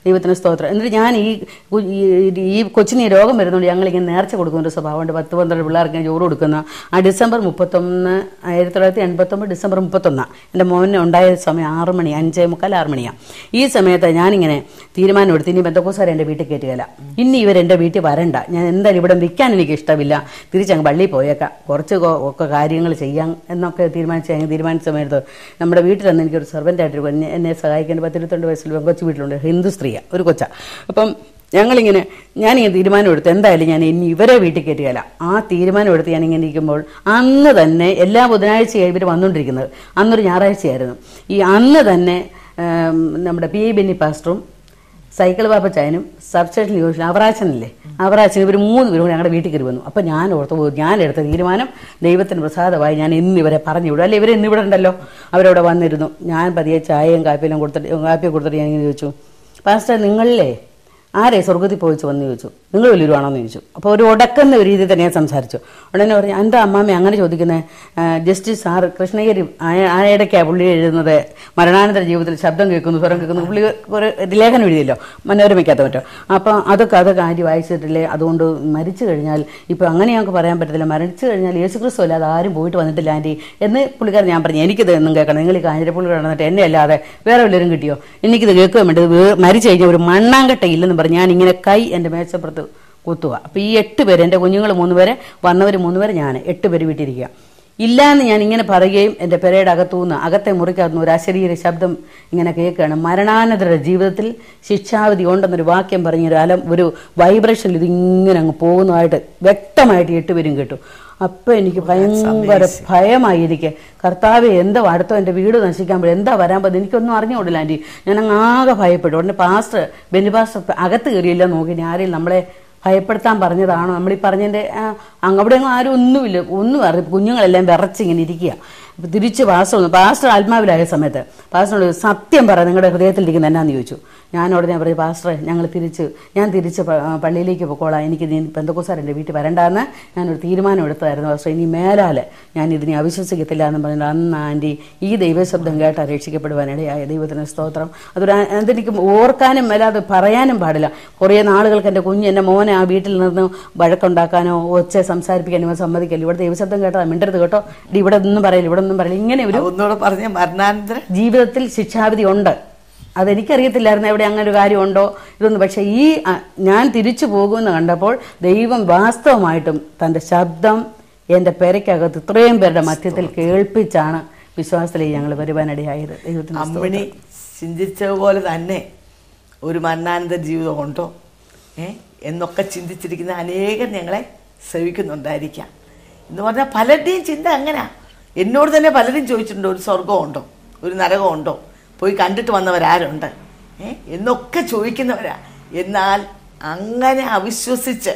ദൈവത്തിന് സ്തോത്രം എന്നിട്ട് ഞാൻ ഈ കു- ഈ- ഈ കൊച്ചിന് ഈ രോഗം വരുന്നതുകൊണ്ട് ഞങ്ങൾ ഇങ്ങനെ നേർച്ച കൊടുക്കുന്ന ഒരു സ്വഭാവമുണ്ട് പത്ത് പന്ത്രണ്ട് പിള്ളേർക്ക് ഞാൻ ചോറ് കൊടുക്കുന്ന ആ ഡിസംബർ മുപ്പത്തൊന്ന് ആയിരത്തി തൊള്ളായിരത്തി എൺപത്തൊമ്പത് ഡിസംബർ മുപ്പത്തൊന്നാണ് എൻ്റെ മോനെ ഉണ്ടായ സമയം ആറ് മണി അഞ്ചേ മുക്കാൽ ആറ് മണിയാണ് ഈ സമയത്ത് ഞാനിങ്ങനെ തീരുമാനം എടുത്ത് ഇനി ബന്ധക്കോസാർ എൻ്റെ വീട്ടിൽ കയറ്റുകയില്ല ഇനി ഇവർ എൻ്റെ വീട്ടിൽ വരണ്ട ഞാൻ എന്തായാലും ഇവിടെ നിൽക്കാൻ എനിക്ക് ഇഷ്ടമില്ല തിരിച്ചങ്ങ് പള്ളിയിൽ പോയേക്കാം കുറച്ച് കൊ- ഒക്കെ കാര്യങ്ങൾ ചെയ്യാം എന്നൊക്കെ തീരുമാനിച്ച് അങ്ങ് തീരുമാനിച്ച സമയത്ത് നമ്മുടെ വീട്ടിൽ നിന്ന് എനിക്കൊരു സെർവൻ്റായിട്ട് എന്നെ എന്നെ സഹായിക്കേണ്ട പത്തിരുപത്തിരണ്ട് വയസ്സിൽ കൊച്ചു വീട്ടിലുണ്ട് ഹിന്ദു സ്ത്രീയാണ് ഒരു കൊച്ച അപ്പം ഞങ്ങളിങ്ങനെ ഞാനിങ്ങനെ തീരുമാനം എടുത്ത് എന്തായാലും ഞാൻ ഇനി ഇവരെ വീട്ടിൽ കയറ്റുകയില്ല ആ തീരുമാനം എടുത്ത് ഞാനിങ്ങനെ ഇരിക്കുമ്പോൾ അന്ന് തന്നെ എല്ലാ ബുധനാഴ്ചയായി ഇവർ വന്നുകൊണ്ടിരിക്കുന്നത് അന്നൊരു ഞായറാഴ്ചയായിരുന്നു ഈ അന്ന് തന്നെ ഉം, നമ്മുടെ പി ഐ ബെന്നി പാസ്റ്ററും സൈക്കിൾ പാപ്പച്ചായനും സബ്സ്റ്റേഷൻ യോജന അവറാച്ചനില്ലേ അവറാച്ചൻ ഇവർ മൂന്ന് പേരും കൂടി ഞങ്ങളുടെ വീട്ടിൽ കയറി വന്നു അപ്പം ഞാൻ ഓർത്ത് പോയി ഞാൻ എടുത്ത തീരുമാനം ദൈവത്തിന് പ്രസാദമായി ഞാൻ ഇന്ന് ഇവരെ പറഞ്ഞു വിടും അല്ലെ ഇവർ ഇന്ന് ഇവിടെ ഉണ്ടല്ലോ അവരവിടെ വന്നിരുന്നു ഞാൻ പതിയെ ചായയും കാപ്പിയെല്ലാം കൊടുത്തിട്ട് കാപ്പിയൊക്കെ കൊടുത്തിട്ട് ഞാൻ ഇങ്ങനെ ചോദിച്ചു പാസ്റ്റർ നിങ്ങളിലെ ആരെ സ്വർഗത്തിൽ പോയിച്ച് വന്ന് ചോദിച്ചു നിങ്ങൾ വലിയൊരുവാണോ എന്ന് ചോദിച്ചു അപ്പോൾ ഒരു ഉടക്കുന്ന ഒരു രീതിയിൽ തന്നെ ഞാൻ സംസാരിച്ചു ഉടനെ പറഞ്ഞു എന്താ അമ്മാമ്മ അങ്ങനെ ചോദിക്കുന്നത് ജസ്റ്റിസ് സാർ കൃഷ്ണഗിരി ആയിടയ്ക്കാണ് പുള്ളി എഴുതുന്നത് മരണാനന്തര ജീവിതത്തിൽ ശബ്ദം കേൾക്കുന്നു സ്വരം കേൾക്കുന്നു പുള്ളി ഒരു ലേഖനം എഴുതിയല്ലോ മനോരമയ്ക്കകത്ത് പറ്റും അപ്പോൾ അതൊക്കെ അതൊക്കെ ആര് വായിച്ചിട്ടില്ലേ അതുകൊണ്ട് മരിച്ചു കഴിഞ്ഞാൽ ഇപ്പോൾ അങ്ങനെ ഞങ്ങൾക്ക് പറയാൻ പറ്റത്തില്ല മരിച്ചു കഴിഞ്ഞാൽ യേശു ക്രിസ്തു അല്ലാതെ ആരും പോയിട്ട് വന്നിട്ടില്ല ആൻറ്റി എന്ന് പുള്ളിക്കാരൻ ഞാൻ പറഞ്ഞു എനിക്കിത് എന്നും കേൾക്കണം നിങ്ങൾ ഈ കാഞ്ഞിരപ്പുള്ളി കിടന്നിട്ട് എന്നെ അല്ലാതെ വേറെ വല്ലവരും കിട്ടിയോ എനിക്കിത് കേൾക്കാൻ വേണ്ടി ഇത് വേ- മരിച്ചു കഴിഞ്ഞാൽ ഒരു മണ്ണാങ്കട്ട ഇല്ലെന്ന് പറഞ്ഞ് ഞാൻ ഇങ്ങനെ കൈ എൻ്റെ മേശപ്പുറത്ത് കുത്തുക അപ്പോൾ ഈ എട്ട് പേര് എൻ്റെ കുഞ്ഞുങ്ങൾ മൂന്ന് പേര് വന്നവർ മൂന്ന് പേര് ഞാൻ എട്ട് പേര് വീട്ടിരിക്കുക ഇല്ലാന്ന് ഞാൻ ഇങ്ങനെ പറയുകയും എൻ്റെ പെരയുടെ അകത്തുനിന്ന് അകത്തെ മുറിക്കകത്തുനിന്ന് ഒരു അശരീര ശബ്ദം ഇങ്ങനെ കേൾക്കുകയാണ് മരണാനന്തര ജീവിതത്തിൽ ശിക്ഷാവിധി ഉണ്ടെന്നൊരു വാക്യം പറഞ്ഞ ഒരു അലം ഒരു വൈബ്രേഷനിൽ ഇതിങ്ങനെ അങ്ങ് പോകുന്നതായിട്ട് വ്യക്തമായിട്ട് എട്ടുപേരും കേട്ടു അപ്പം എനിക്ക് ഭയങ്കര ഭയമായി എനിക്ക് കർത്താവ് എന്താ അടുത്തോ എൻ്റെ വീട് നശിക്കാൻ എന്താ വരാൻ പോകുന്നത് എനിക്കൊന്നും അറിഞ്ഞുകൂടില്ല ആൻറ്റി ഞാൻ അങ്ങ് ആകെ ഭയപ്പെട്ടു ഉടനെ പാസ്റ്റർ ബെന്നി പാസ്റ്റർ അകത്ത് കയറിയില്ല നോക്കി ഞാൻ ആരെയും നമ്മളെ ഭയപ്പെടുത്താൻ പറഞ്ഞതാണോ നമ്മൾ ഈ പറഞ്ഞതിൻ്റെ അങ്ങ് അവിടെ ഒന്നും ആരും ഒന്നുമില്ല ഒന്നും അറിയും കുഞ്ഞുങ്ങളെല്ലാം വിറച്ചിങ്ങനെ ഇരിക്കുക അപ്പോൾ തിരിച്ച് പാസ്റ്റർ വന്നു പാസ്റ്റർ ആത്മാവിലായ സമയത്ത് പാസ്റ്ററിനോട് സത്യം പറ നിങ്ങളുടെ ഹൃദയത്തിലിരിക്കുന്ന എന്നാന്ന് ചോദിച്ചു ഞാൻ ഉടനെ പറയും പാസ്റ്ററെ ഞങ്ങൾ തിരിച്ച് ഞാൻ തിരിച്ച് പ- ആ, പള്ളിയിലേക്ക് പൊക്കോളാം എനിക്ക് നീ പെന്തക്കോസാർ എൻ്റെ വീട്ടിൽ വരണ്ടാന്ന് ഞാനൊരു തീരുമാനം എടുത്തായിരുന്നു പാസ്റ്റർ ഇനി മേലാൽ ഞാൻ ഇതിനെ അവിശ്വസിക്കത്തില്ല എന്ന് പറഞ്ഞിട്ട് അന്ന് ആൻറ്റി ഈ ദൈവശബ്ദം കേട്ട് രക്ഷിക്കപ്പെടുവാനിടയായ ദൈവത്തിന് സ്തോത്രം അതൊരു ആ- അതെനിക്ക് ഓർക്കാനും മേലാതെ പറയാനും പാടില്ല കുറേ നാളുകൾക്ക് എൻ്റെ കുഞ്ഞ് എൻ്റെ മോനെ ആ വീട്ടിൽ നിന്ന് വഴക്കുണ്ടാക്കാനോ ഒച്ച സംസാരിപ്പിക്കാനോ സമ്മതിക്കല്ലോ ഇവിടെ ദൈവശബ്ദം കേട്ടോ മിണ്ടരുത് കേട്ടോ ഡി ഇവിടെ ഒന്നും പറയില്ല ഇവിടെ ഒന്നും പറയില്ല ഇങ്ങനെ ഒരു ഒന്നുകൂടെ പറഞ്ഞ മരണാനന്തര ജീവിതത്തിൽ ശിക്ഷാവിധി ഉണ്ട് അതെനിക്കറിയത്തില്ലായിരുന്നു എവിടെ അങ്ങനെ ഒരു കാര്യമുണ്ടോ ഇതൊന്നും പക്ഷേ ഈ അ, ഞാൻ തിരിച്ചു പോകുമെന്ന് കണ്ടപ്പോൾ ദൈവം വാസ്തവമായിട്ടും തൻ്റെ ശബ്ദം എൻ്റെ പെരയ്ക്കകത്ത് ഇത്രയും പേരുടെ മധ്യത്തിൽ കേൾപ്പിച്ചാണ് വിശ്വാസത്തിലേക്ക് ഞങ്ങൾ വരുവാനിടയായത് ദൈവത്തിന് അമ്മിണി ചിന്തിച്ചതുപോലെ തന്നെ ഒരു മരണാനന്തര ജീവിതം ഉണ്ടോ ഏ എന്നൊക്കെ ചിന്തിച്ചിരിക്കുന്ന അനേകം ഞങ്ങളെ ശ്രവിക്കുന്നുണ്ടായിരിക്കാം എന്ന് പറഞ്ഞാൽ പലരുടെയും ചിന്ത അങ്ങനെയാ എന്നോട് തന്നെ പലരും ചോദിച്ചിട്ടുണ്ട് ഒരു സ്വർഗം ഉണ്ടോ ഒരു നരകം ഉണ്ടോ പോയി കണ്ടിട്ട് വന്നവരാരുണ്ട് ഏ എന്നൊക്കെ ചോദിക്കുന്നവരാ എന്നാൽ അങ്ങനെ അവിശ്വസിച്ച്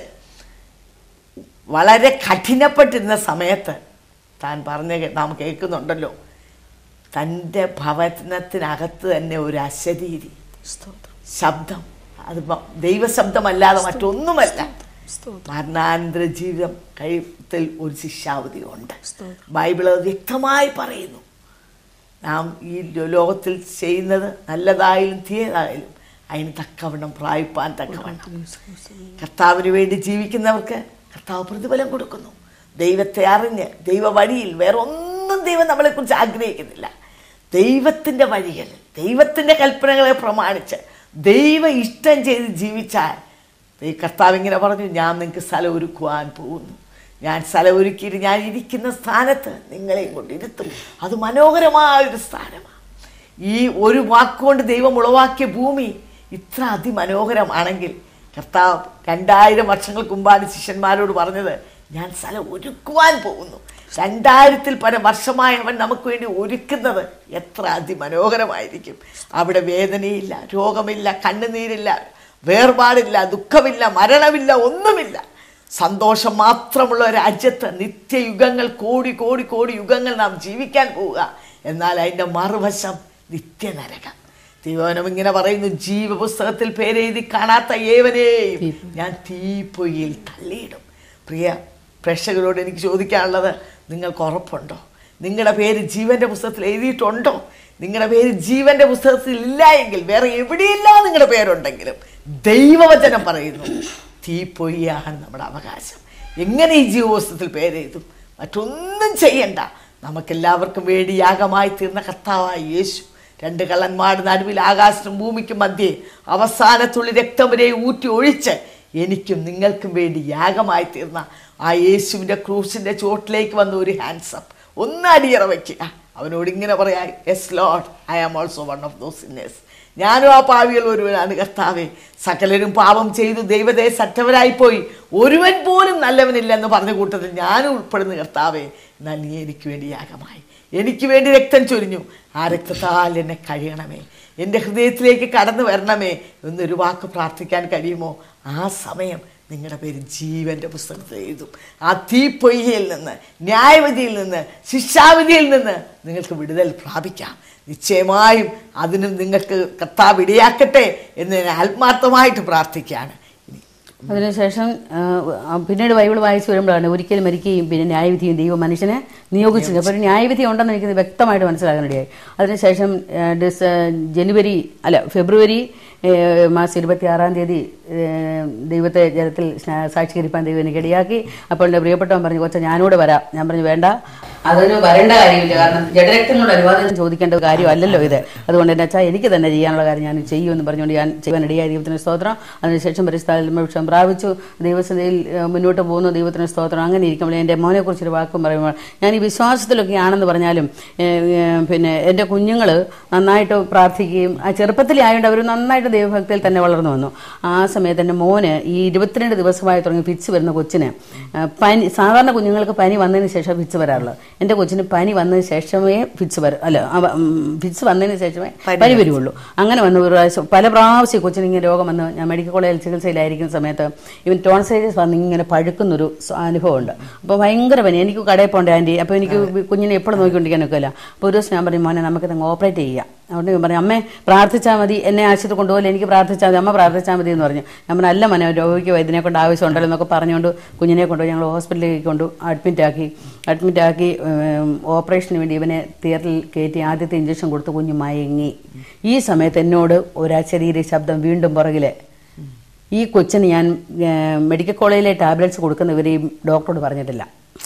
വളരെ കഠിനപ്പെട്ടിരുന്ന സമയത്ത് താൻ പറഞ്ഞ കേ- നാം കേൾക്കുന്നുണ്ടല്ലോ തൻ്റെ ഭവനത്തിനകത്ത് തന്നെ ഒരു അശരീരി ശബ്ദം അത് മ- ദൈവശബ്ദമല്ലാതെ മറ്റൊന്നുമല്ല മരണാനന്തര ജീവിതം കഴിയത്തിൽ ഒരു ശിക്ഷാവധി ഉണ്ട് ബൈബിൾ അത് വ്യക്തമായി പറയുന്നു നാം ഈ ലോ- ലോകത്തിൽ ചെയ്യുന്നത് നല്ലതായാലും തീയതായാലും അതിന് തക്കവണ്ണം പ്രായപ്പാൻ തക്കവണ്ണം കർത്താവിന് വേണ്ടി ജീവിക്കുന്നവർക്ക് കർത്താവ് പ്രതിഫലം കൊടുക്കുന്നു ദൈവത്തെ അറിഞ്ഞ് ദൈവ വഴിയിൽ വേറെ ഒന്നും ദൈവം നമ്മളെക്കുറിച്ച് ആഗ്രഹിക്കുന്നില്ല ദൈവത്തിൻ്റെ വഴികൾ ദൈവത്തിൻ്റെ കൽപ്പനകളെ പ്രമാണിച്ച് ദൈവ ഇഷ്ടം ചെയ്ത് ജീവിച്ചാൽ ഈ കർത്താവ് ഇങ്ങനെ പറഞ്ഞു ഞാൻ നിങ്ങൾക്ക് സ്ഥലം ഒരുക്കുവാൻ പോകുന്നു ഞാൻ സ്ഥലം ഒരുക്കിയിട്ട് ഞാൻ ഇരിക്കുന്ന സ്ഥാനത്ത് നിങ്ങളെയും കൊണ്ട് ഇരുത്തും അത് മനോഹരമായൊരു സ്ഥാനമാണ് ഈ ഒരു വാക്കുകൊണ്ട് ദൈവം ഉളവാക്കിയ ഭൂമി ഇത്ര അതിമനോഹരമാണെങ്കിൽ കർത്താവ് രണ്ടായിരം വർഷങ്ങൾക്ക് മുമ്പാണ് ശിഷ്യന്മാരോട് പറഞ്ഞത് ഞാൻ സ്ഥലം ഒരുക്കുവാൻ പോകുന്നു രണ്ടായിരത്തിൽ പരം വർഷമായി അവൻ നമുക്ക് വേണ്ടി ഒരുക്കുന്നത് എത്ര അതിമനോഹരമായിരിക്കും അവിടെ വേദനയില്ല രോഗമില്ല കണ്ണുനീരില്ല വേർപാടില്ല ദുഃഖമില്ല മരണമില്ല ഒന്നുമില്ല സന്തോഷം മാത്രമുള്ള ഒരു രാജ്യത്ത് നിത്യയുഗങ്ങൾ കോടി കോടി കോടി യുഗങ്ങൾ നാം ജീവിക്കാൻ പോവുക എന്നാൽ അതിൻ്റെ മറുവശം നിത്യനരകം തിരുവനം ഇങ്ങനെ പറയുന്നു ജീവപുസ്തകത്തിൽ പേരെഴുതി കാണാത്ത ഏവനെയും ഞാൻ തീപ്പൊയ്യിൽ തള്ളിയിടും പ്രിയ പ്രേക്ഷകരോട് എനിക്ക് ചോദിക്കാനുള്ളത് നിങ്ങൾക്ക് ഉറപ്പുണ്ടോ നിങ്ങളുടെ പേര് ജീവന്റെ പുസ്തകത്തിൽ എഴുതിയിട്ടുണ്ടോ നിങ്ങളുടെ പേര് ജീവന്റെ പുസ്തകത്തിൽ ഇല്ല എങ്കിൽ വേറെ എവിടെയെല്ലാം നിങ്ങളുടെ പേരുണ്ടെങ്കിലും ദൈവവചനം പറയുന്നു തീപ്പൊയ്യാണ് നമ്മുടെ അവകാശം എങ്ങനെ ഈ ജീവപുസ്തകത്തിൽ പേരെഴുതും മറ്റൊന്നും ചെയ്യണ്ട നമുക്കെല്ലാവർക്കും വേണ്ടി യാഗമായി തീർന്ന കർത്താവായ യേശു രണ്ട് കള്ളന്മാരുടെ നടുവിൽ ആകാശവും ഭൂമിക്കും മധ്യേ അവസാനത്തുള്ളി രക്തം വരെ ഊറ്റി ഒഴിച്ച് എനിക്കും നിങ്ങൾക്കും വേണ്ടി യാഗമായി തീർന്ന ആ യേശുവിൻ്റെ ക്രൂസിൻ്റെ ചോട്ടിലേക്ക് വന്ന ഒരു ഹാൻഡ്സപ്പ് ഒന്ന് അടിയറ വയ്ക്കുക അവനോട് ഇങ്ങനെ പറയാ yes Lord I am also one of those sinners ഞാനും ആ പാവികൾ ഒരുവനാണ് കർത്താവെ സകലരും പാപം ചെയ്തു ദൈവത്തെ സറ്റവരായിപ്പോയി ഒരുവൻ പോലും നല്ലവനില്ലെന്ന് പറഞ്ഞ കൂട്ടത്തിൽ ഞാനും ഉൾപ്പെടുന്ന കർത്താവെ എന്നാൽ നീ എനിക്ക് വേണ്ടി യാഗമായി എനിക്ക് വേണ്ടി രക്തം ചൊരിഞ്ഞു ആ രക്തത്താൽ എന്നെ കഴിയണമേ എൻ്റെ ഹൃദയത്തിലേക്ക് കടന്നു വരണമേ എന്നൊരു വാക്ക് പ്രാർത്ഥിക്കാൻ കഴിയുമോ ആ സമയം നിങ്ങളുടെ പേര് ജീവന്റെ പുസ്തകത്തിൽ എഴുതും ആ തീപ്പൊയ്യയിൽ നിന്ന് ന്യായവിധിയിൽ നിന്ന് ശിക്ഷാവിധിയിൽ നിന്ന് നിങ്ങൾക്ക് വിടുതൽ പ്രാപിക്കാം നിശ്ചയമായും അതിനും നിങ്ങൾക്ക് കർത്താവ് ഇടയാക്കട്ടെ എന്ന് ഞാൻ ആത്മാർത്ഥമായിട്ട് പ്രാർത്ഥിക്കുകയാണ് ഇനി അതിനുശേഷം ആ, ആ, പിന്നീട് ബൈബിൾ വായിച്ചു വരുമ്പോഴാണ് ഒരിക്കലും മരിക്കുകയും പിന്നെ ന്യായവിധിയും ദൈവം മനുഷ്യനെ നിയോഗിച്ചത് അപ്പോൾ ഒരു ന്യായവിധി ഉണ്ടെന്ന് എനിക്ക് വ്യക്തമായിട്ട് മനസ്സിലാകാനിടയായി അതിനുശേഷം ആ, ഡിസ ജനുവരി അല്ല ഫെബ്രുവരി ഏ, മാസം ഇരുപത്തി ആറാം തീയതി ഏ, ദൈവത്തെ ജലത്തിൽ സ്നാ- സാക്ഷീകരിപ്പാൻ ദൈവം എനിക്ക് ഇടയാക്കി അപ്പോൾ എൻ്റെ പ്രിയപ്പെട്ടവൻ പറഞ്ഞു കൊച്ച ഞാനൂടെ വരാം ഞാൻ പറഞ്ഞു വേണ്ട അതിന് വരേണ്ട കാര്യമില്ല കാരണം ജഡരക്തങ്ങളോട് അനുവാദം ചോദിക്കേണ്ട കാര്യമല്ലല്ലോ ഇത് അതുകൊണ്ട് എന്നെ അച്ഛാ എനിക്ക് തന്നെ ചെയ്യാനുള്ള കാര്യം ഞാൻ ചെയ്യുമെന്ന് പറഞ്ഞുകൊണ്ട് ഞാൻ ചെയ്യാൻ ഇടയായി ദൈവത്തിന് സ്തോത്രം അതിനുശേഷം പരിസ്ഥാനം പ്രാപിച്ചു ദൈവസഭയിൽ ഏഹ്, മുന്നോട്ട് പോകുന്നു ദൈവത്തിന് സ്തോത്രം അങ്ങനെ ഇരിക്കുമ്പോൾ എൻ്റെ മോനെക്കുറിച്ചൊരു വാക്കും പറയുമ്പോൾ ഞാൻ ഈ വിശ്വാസത്തിലൊക്കെ ആണെന്ന് പറഞ്ഞാലും ഏഹ്, ഏഹ്, പിന്നെ എൻ്റെ കുഞ്ഞുങ്ങൾ നന്നായിട്ട് പ്രാർത്ഥിക്കുകയും ആ ചെറുപ്പത്തിലേ ആയതുകൊണ്ട് അവർ നന്നായിട്ട് ദൈവഭക്തിയിൽ തന്നെ വളർന്നു വന്നു ആ സമയത്ത് എൻ്റെ മോന് ഈ ഇരുപത്തിരണ്ട് ദിവസമായി തുടങ്ങി പിച്ച് വരുന്ന കൊച്ചിന് ആ, പനി സാധാരണ കുഞ്ഞുങ്ങൾക്ക് പനി വന്നതിന് ശേഷം പിച്ച് വരാറുള്ളത് എൻ്റെ കൊച്ചിന് പനി വന്നതിന് ശേഷമേ പിച്ച് വരും അല്ല അവ- ഉം, പിച്ച് വന്നതിന് ശേഷമേ പനി വരുള്ളൂ അങ്ങനെ വന്നു ഒരു പ്രാവശ്യം പല പ്രാവശ്യം കൊച്ചിന് ഇങ്ങനെ രോഗം വന്ന് ഞാൻ മെഡിക്കൽ കോളേജിൽ ചികിത്സയിലായിരിക്കുന്ന സമയത്ത് ഇവൻ ടോൺസൈറ്റിസ് വന്ന് ഇങ്ങനെ പഴുക്കുന്നൊരു സ- അനുഭവമുണ്ട് അപ്പോൾ ഭയങ്കര പനി എനിക്ക് കടയിൽ പോകണ്ട ആൻറ്റി അപ്പോൾ എനിക്ക് കുഞ്ഞിനെ എപ്പോഴും നോക്കിക്കൊണ്ടിരിക്കാൻ ഒക്കില്ല അപ്പോൾ ഒരു ദിവസം ഞാൻ പറഞ്ഞു മോനെ നമുക്ക് അങ്ങ് ഓപ്പറേറ്റ് ചെയ്യാം അതുകൊണ്ട് ഞാൻ പറഞ്ഞു അമ്മേ പ്രാർത്ഥിച്ചാൽ മതി എന്നെ ആശുപത്രി കൊണ്ടുപോലെ എനിക്ക് പ്രാർത്ഥിച്ചാൽ മതി അമ്മ പ്രാർത്ഥിച്ചാൽ മതി എന്ന് പറഞ്ഞു ഞാൻ പറഞ്ഞു അല്ല മനെ രോഗിക്ക് വൈദ്യനെ കൊണ്ട് ആവശ്യമുണ്ടല്ലോ എന്നൊക്കെ പറഞ്ഞുകൊണ്ട് കുഞ്ഞിനെ കൊണ്ടുപോയി ഞങ്ങൾ ഹോസ്പിറ്റലിലേക്ക് കൊണ്ടു അഡ്മിറ്റ് ആക്കി അഡ്മിറ്റ് ആക്കി ഉം, ഓപ്പറേഷന് വേണ്ടി ഇവനെ തിയേറ്ററിൽ കയറ്റി ആദ്യത്തെ ഇഞ്ചക്ഷൻ കൊടുത്ത് കുഞ്ഞ് മയങ്ങി ഈ സമയത്ത് എന്നോട് ഒരു ശരീര ശബ്ദം വീണ്ടും പുറകിലെ ഈ കൊച്ചിന് ഞാൻ ഏഹ്, മെഡിക്കൽ കോളേജിലെ ടാബ്ലറ്റ്സ് കൊടുക്കുന്നവരെയും ഡോക്ടറോട് പറഞ്ഞിട്ടില്ല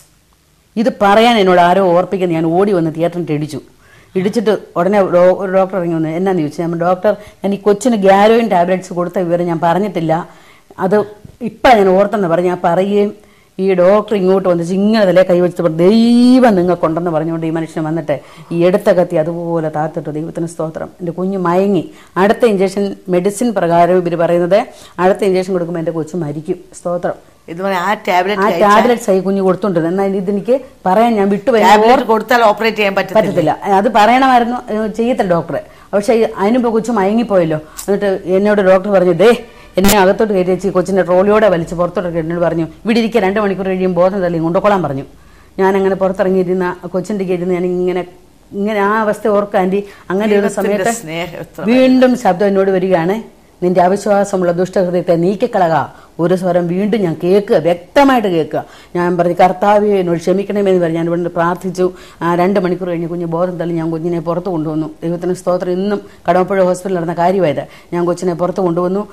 ഇത് പറയാൻ എന്നോട് ആരോ ഓർപ്പിക്കുന്ന ഞാൻ ഓടി വന്ന് തിയേറ്ററിൽ ഇടിച്ചു ഇടിച്ചിട്ട് ഉടനെ ഡോ- ഒരു ഡോക്ടർ ഇറങ്ങി വന്നു എന്നാന്ന് ചോദിച്ചു ഞാൻ ഡോക്ടർ ഞാൻ ഈ കൊച്ചിന് ഗ്യാരോയിൻ ടാബ്ലറ്റ്സ് കൊടുത്ത വിവരം ഞാൻ പറഞ്ഞിട്ടില്ല അത് ഇപ്പം ഞാൻ ഓർത്തെന്ന് പറഞ്ഞ് ഞാൻ പറയുകയും ഈ ഡോക്ടർ ഇങ്ങോട്ട് വന്നിച്ച് ഇങ്ങനെ തലേ കൈവച്ചപ്പോൾ ദൈവം നിങ്ങൾക്കുണ്ടെന്ന് പറഞ്ഞുകൊണ്ട് ഈ മനുഷ്യൻ വന്നിട്ട് ഈ എടുത്ത കത്തി അതുപോലെ താത്തിട്ട് ദൈവത്തിന് സ്തോത്രം എൻ്റെ കുഞ്ഞ് മയങ്ങി അടുത്ത ഇഞ്ചക്ഷൻ മെഡിസിൻ പ്രകാരം ഇവർ പറയുന്നത് അടുത്ത ഇഞ്ചക്ഷൻ കൊടുക്കുമ്പോൾ എൻ്റെ കൊച്ചു മരിക്കും സ്തോത്രം ഇതുപോലെ ആ ആ ടാബ്ലറ്റ് ടാബ്ലറ്റ്സ് ആയി കുഞ്ഞ് കൊടുത്തോണ്ടിരുന്നത് എന്നാൽ ഇതെനിക്ക് പറയാൻ ഞാൻ വിട്ടുപോയി ടാബ്ലറ്റ് കൊടുത്താൽ ഓപ്പറേറ്റ് ചെയ്യാൻ പറ്റത്തില്ല പറ്റത്തില്ല അത് പറയണമായിരുന്നു ഏഹ് ചെയ്യത്തില്ല ഡോക്ടറെ പക്ഷേ അതിനുമ്പ് കൊച്ചു മയങ്ങിപ്പോയല്ലോ എന്നിട്ട് എന്നോട് ഡോക്ടർ പറഞ്ഞു ദേ എന്നെ അകത്തോട്ട് കയറ്റി വെച്ച് ഈ കൊച്ചിന്റെ ട്രോളിയോടെ വലിച്ച് പുറത്തോട്ട് എന്നോട് പറഞ്ഞു ഇവിടെ ഇരിക്കുക രണ്ട് മണിക്കൂർ കഴിയും ബോധം തള്ളി കൊണ്ടുകൊള്ളാൻ പറഞ്ഞു ഞാൻ അങ്ങനെ പുറത്തിറങ്ങിയിരുന്ന ആ കൊച്ചിന്റെ കയറ്റുന്ന ഞാൻ ഇങ്ങനെ ഇങ്ങനെ ആ അവസ്ഥ ഓർക്കാൻ ആൻറ്റി അങ്ങനെ ഒരു ദൈവത്തിന്റെ സമയത്ത് സ്നേഹം എത്ര വീണ്ടും ശബ്ദം എന്നോട് വരികയാണ് നിന്റെ അവിശ്വാസമുള്ള ദുഷ്ടഹൃദയത്തെ നീക്കിക്കളക ഒരു സ്വരം വീണ്ടും ഞാൻ കേൾക്കുക വ്യക്തമായിട്ട് കേൾക്കുക ഞാൻ പറഞ്ഞു കർത്താവെ എന്നോട് ക്ഷമിക്കണമെന്ന് പറഞ്ഞ് ഞാൻ ഇവിടെ പ്രാർത്ഥിച്ചു ആ രണ്ട് മണിക്കൂർ കഴിഞ്ഞ് കുഞ്ഞ് ബോധം തള്ളി ഞാൻ കുഞ്ഞിനെ പുറത്ത് കൊണ്ടുവന്നു ദൈവത്തിന് സ്തോത്രം ഇന്നും കടവപ്പുഴ ഹോസ്പിറ്റലിൽ നടന്ന കാര്യമായത് ഞാൻ കൊച്ചിനെ പുറത്ത് കൊണ്ടുവന്നു